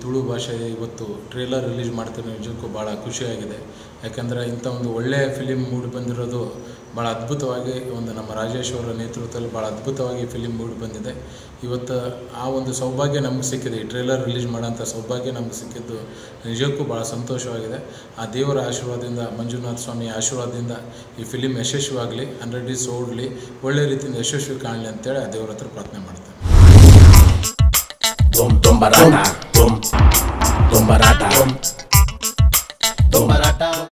ತುಳು ಭಾಷೆ ಇವತ್ತು trailer release ಮಾಡ್ತಾರೆ ನಿಜಕ್ಕೂ ಭಾಳ ಖುಷಿಯಾಗಿದೆ ಯಾಕಂದರೆ ಇಂಥ ಒಂದು ಒಳ್ಳೆಯ ಫಿಲಿಮ್ ಮೂಡಿ ಬಂದಿರೋದು ಭಾಳ ಅದ್ಭುತವಾಗಿ ಒಂದು ನಮ್ಮ ರಾಜೇಶ್ ಅವರ ನೇತೃತ್ವದಲ್ಲಿ ಭಾಳ ಅದ್ಭುತವಾಗಿ ಫಿಲಿಮ್ ಮೂಡಿ ಬಂದಿದೆ ಇವತ್ತು ಆ ಒಂದು ಸೌಭಾಗ್ಯ ನಮಗೆ ಸಿಕ್ಕಿದೆ ಈ ಟ್ರೇಲರ್ ರಿಲೀಸ್ ಮಾಡೋಂಥ ಸೌಭಾಗ್ಯ ನಮಗೆ ಸಿಕ್ಕಿದ್ದು ನಿಜಕ್ಕೂ ಭಾಳ ಸಂತೋಷವಾಗಿದೆ ಆ ದೇವರ ಆಶೀರ್ವಾದದಿಂದ ಮಂಜುನಾಥ ಸ್ವಾಮಿ ಆಶೀರ್ವಾದದಿಂದ ಈ ಫಿಲಿಮ್ ಯಶಸ್ವಿಯಾಗಲಿ ಹಂಡ್ರೆಡ್ ಡೇಸ್ ಓಡಲಿ ಒಳ್ಳೆ ರೀತಿಯಿಂದ ಯಶಸ್ವಿ ಕಾಣಲಿ ಅಂತೇಳಿ ಆ ದೇವರ ಹತ್ರ ಪ್ರಾರ್ಥನೆ ಮಾಡ್ತೇನೆ Dum dum barata, dum dum barata, dum dum barata.